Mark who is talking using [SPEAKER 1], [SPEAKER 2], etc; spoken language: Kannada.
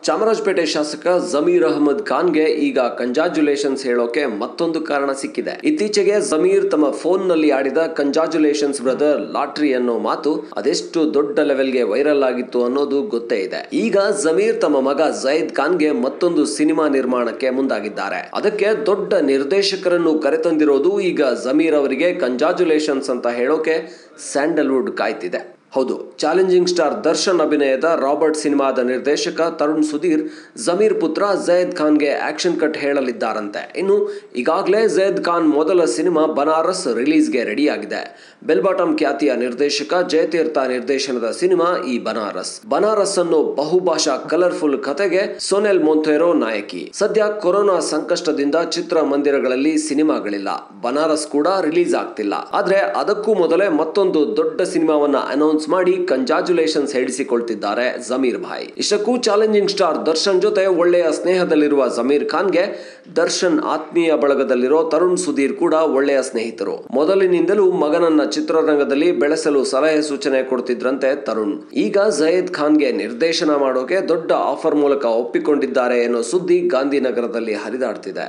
[SPEAKER 1] ಚಾಮರಾಜಪೇಟೆ ಶಾಸಕ ಜಮೀರ್ ಅಹಮದ್ ಖಾನ್ಗೆ ಈಗ ಕಂಜಾಜುಲೇಷನ್ಸ್ ಹೇಳೋಕೆ ಮತ್ತೊಂದು ಕಾರಣ ಸಿಕ್ಕಿದೆ ಇತ್ತೀಚೆಗೆ ಜಮೀರ್ ತಮ್ಮ ಫೋನ್ ನಲ್ಲಿ ಆಡಿದ ಕಂಜಾಜುಲೇಷನ್ಸ್ ಬ್ರದರ್ ಲಾಟ್ರಿ ಅನ್ನೋ ಮಾತು ಅದೆಷ್ಟು ದೊಡ್ಡ ಲೆವೆಲ್ಗೆ ವೈರಲ್ ಆಗಿತ್ತು ಅನ್ನೋದು ಗೊತ್ತೇ ಇದೆ ಈಗ ಜಮೀರ್ ತಮ್ಮ ಮಗ ಜೈದ್ ಖಾನ್ಗೆ ಮತ್ತೊಂದು ಸಿನಿಮಾ ನಿರ್ಮಾಣಕ್ಕೆ ಮುಂದಾಗಿದ್ದಾರೆ ಅದಕ್ಕೆ ದೊಡ್ಡ ನಿರ್ದೇಶಕರನ್ನು ಕರೆತಂದಿರೋದು ಈಗ ಜಮೀರ್ ಅವರಿಗೆ ಕಂಜಾಜುಲೇಷನ್ಸ್ ಅಂತ ಹೇಳೋಕೆ ಸ್ಯಾಂಡಲ್ವುಡ್ ಕಾಯ್ತಿದೆ ಹೌದು ಚಾಲೆಂಜಿಂಗ್ ಸ್ಟಾರ್ ದರ್ಶನ್ ಅಭಿನಯದ ರಾಬರ್ಟ್ ಸಿನಿಮಾದ ನಿರ್ದೇಶಕ ತರುಣ್ ಸುಧೀರ್ ಜಮೀರ್ ಪುತ್ರ ಜಯದ್ ಖಾನ್ಗೆ ಆಕ್ಷನ್ ಕಟ್ ಹೇಳಲಿದ್ದಾರಂತೆ ಇನ್ನು ಈಗಾಗಲೇ ಜಯದ್ ಖಾನ್ ಮೊದಲ ಸಿನಿಮಾ ಬನಾರಸ್ ರಿಲೀಸ್ಗೆ ರೆಡಿಯಾಗಿದೆ ಬೆಲ್ಬಾಟಮ್ ಖ್ಯಾತಿಯ ನಿರ್ದೇಶಕ ಜಯತೀರ್ಥ ನಿರ್ದೇಶನದ ಸಿನಿಮಾ ಈ ಬನಾರಸ್ ಬನಾರಸ್ ಅನ್ನೋ ಬಹುಭಾಷಾ ಕಲರ್ಫುಲ್ ಕತೆಗೆ ಸೋನೆಲ್ ಮೊಂಥೆರೋ ನಾಯಕಿ ಸದ್ಯ ಕೊರೋನಾ ಸಂಕಷ್ಟದಿಂದ ಚಿತ್ರಮಂದಿರಗಳಲ್ಲಿ ಸಿನಿಮಾಗಳಿಲ್ಲ ಬನಾರಸ್ ಕೂಡ ರಿಲೀಸ್ ಆಗ್ತಿಲ್ಲ ಆದ್ರೆ ಅದಕ್ಕೂ ಮೊದಲೇ ಮತ್ತೊಂದು ದೊಡ್ಡ ಸಿನಿಮಾವನ್ನ ಅನೌನ್ಸ್ ಮಾಡಿ ಕಂಜಾಜುಲೇಷನ್ಸ್ ಹೇಳಿಸಿಕೊಳ್ತಿದ್ದಾರೆ ಜಮೀರ್ ಭಾಯ್ ಇಷ್ಟಕ್ಕೂ ಚಾಲೆಂಜಿಂಗ್ ಸ್ಟಾರ್ ದರ್ಶನ್ ಜೊತೆ ಒಳ್ಳೆಯ ಸ್ನೇಹದಲ್ಲಿರುವ ಜಮೀರ್ ಖಾನ್ಗೆ ದರ್ಶನ್ ಆತ್ಮೀಯ ಬಳಗದಲ್ಲಿರೋ ತರುಣ್ ಸುಧೀರ್ ಕೂಡ ಒಳ್ಳೆಯ ಸ್ನೇಹಿತರು ಮೊದಲಿನಿಂದಲೂ ಮಗನನ್ನ ಚಿತ್ರರಂಗದಲ್ಲಿ ಬೆಳೆಸಲು ಸಲಹೆ ಸೂಚನೆ ಕೊಡ್ತಿದ್ರಂತೆ ತರುಣ್ ಈಗ ಜಯದ್ ಖಾನ್ಗೆ ನಿರ್ದೇಶನ ಮಾಡೋಕೆ ದೊಡ್ಡ ಆಫರ್ ಮೂಲಕ ಒಪ್ಪಿಕೊಂಡಿದ್ದಾರೆ ಎನ್ನೋ ಸುದ್ದಿ ಗಾಂಧಿನಗರದಲ್ಲಿ ಹರಿದಾಡ್ತಿದೆ